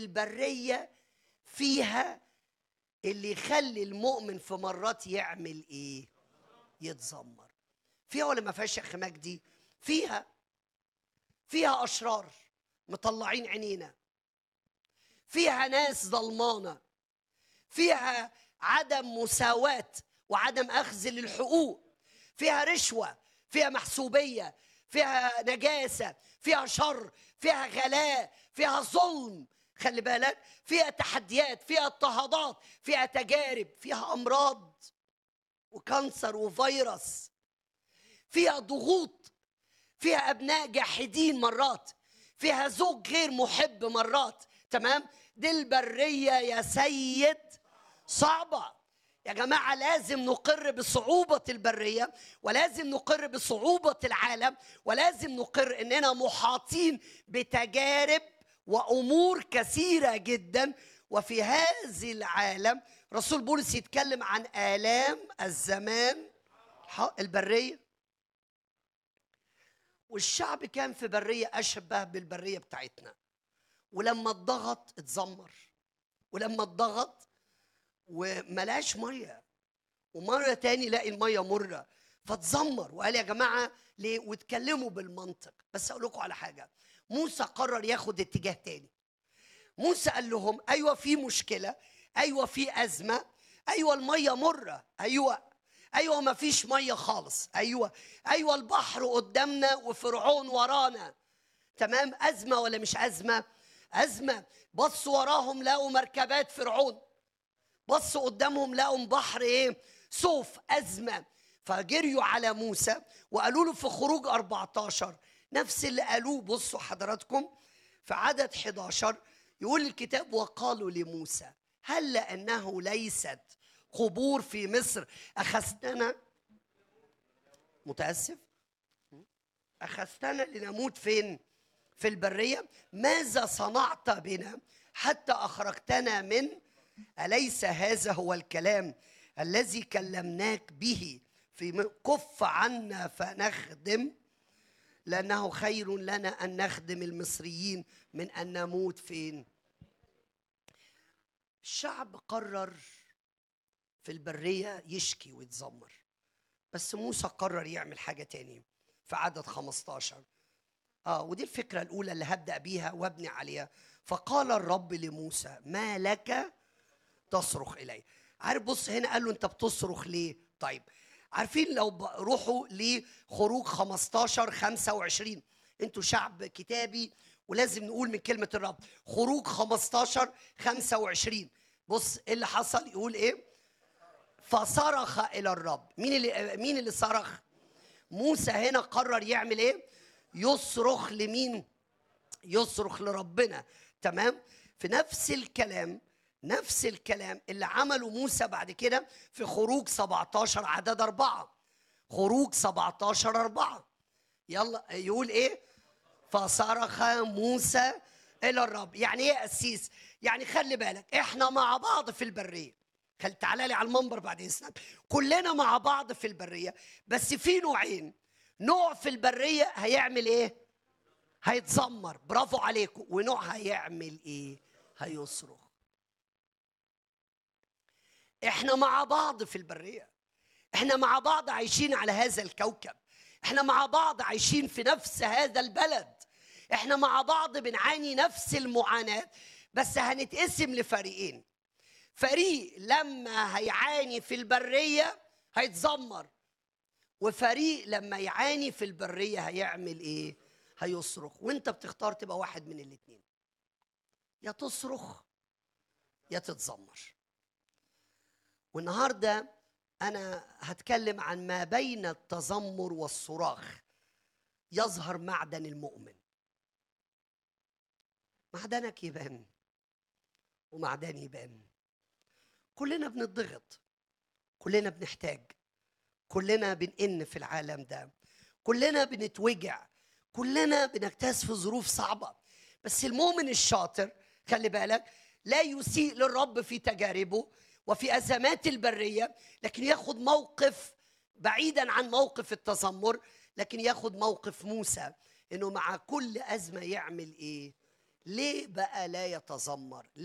البريه فيها اللي يخلي المؤمن في مرات يعمل ايه يتذمر فيها ولا ما فيهاش يا اخي مجدي فيها فيها اشرار مطلعين عينينا فيها ناس ظلمانه فيها عدم مساواه وعدم اخذ للحقوق فيها رشوه فيها محسوبيه فيها نجاسه فيها شر فيها غلاء فيها ظلم خلي بالك فيها تحديات فيها اضطهادات فيها تجارب فيها امراض وكانسر وفيروس فيها ضغوط فيها ابناء جاحدين مرات فيها زوج غير محب مرات تمام دي البريه يا سيد صعبه يا جماعه لازم نقر بصعوبه البريه ولازم نقر بصعوبه العالم ولازم نقر اننا محاطين بتجارب وامور كثيره جدا وفي هذه العالم رسول بولس يتكلم عن الام الزمان البريه والشعب كان في بريه اشبه بالبريه بتاعتنا ولما اتضغط اتذمر ولما اتضغط وملاش ميه ومره تاني لاقي الميه مره فتذمر وقال يا جماعه ليه واتكلموا بالمنطق بس اقول لكم على حاجه موسى قرر ياخد اتجاه تاني موسى قال لهم ايوه في مشكله ايوه في ازمه ايوه الميه مره ايوه ايوه ما فيش ميه خالص ايوه ايوه البحر قدامنا وفرعون ورانا تمام ازمه ولا مش ازمه ازمه بصوا وراهم لقوا مركبات فرعون بصوا قدامهم لقوا بحر ايه سوف ازمه فجريوا على موسى وقالوا له في خروج 14 نفس اللي قالوه بصوا حضراتكم في عدد 11 يقول الكتاب وقالوا لموسى هل لانه ليست قبور في مصر اخذتنا متاسف اخذتنا لنموت فين في البريه ماذا صنعت بنا حتى اخرجتنا من اليس هذا هو الكلام الذي كلمناك به في كف عنا فنخدم لانه خير لنا ان نخدم المصريين من ان نموت فين الشعب قرر في البريه يشكي ويتذمر بس موسى قرر يعمل حاجه تاني في عدد 15 اه ودي الفكره الاولى اللي هبدا بيها وابني عليها فقال الرب لموسى ما لك تصرخ الي عارف بص هنا قال له انت بتصرخ ليه طيب عارفين لو روحوا لخروج 15 25 انتوا شعب كتابي ولازم نقول من كلمه الرب خروج 15 25 بص ايه اللي حصل يقول ايه فصرخ الى الرب مين اللي مين اللي صرخ موسى هنا قرر يعمل ايه يصرخ لمين يصرخ لربنا تمام في نفس الكلام نفس الكلام اللي عمله موسى بعد كده في خروج 17 عدد أربعة خروج 17 أربعة يلا يقول إيه فصرخ موسى إلى الرب يعني إيه أسيس يعني خلي بالك إحنا مع بعض في البرية خل تعالى لي على المنبر بعد إذنك كلنا مع بعض في البرية بس في نوعين نوع في البرية هيعمل إيه هيتذمر برافو عليكم ونوع هيعمل إيه هيصرخ احنا مع بعض في البريه احنا مع بعض عايشين على هذا الكوكب احنا مع بعض عايشين في نفس هذا البلد احنا مع بعض بنعاني نفس المعاناه بس هنتقسم لفريقين فريق لما هيعاني في البريه هيتذمر وفريق لما يعاني في البريه هيعمل ايه هيصرخ وانت بتختار تبقى واحد من الاثنين يا تصرخ يا تتذمر والنهارده انا هتكلم عن ما بين التذمر والصراخ يظهر معدن المؤمن معدنك يبان ومعدني يبان كلنا بنضغط كلنا بنحتاج كلنا بنئن في العالم ده كلنا بنتوجع كلنا بنجتاز في ظروف صعبة بس المؤمن الشاطر خلي بالك لا يسيء للرب في تجاربه وفي ازمات البريه لكن ياخد موقف بعيدا عن موقف التذمر لكن ياخد موقف موسى انه مع كل ازمه يعمل ايه ليه بقى لا يتذمر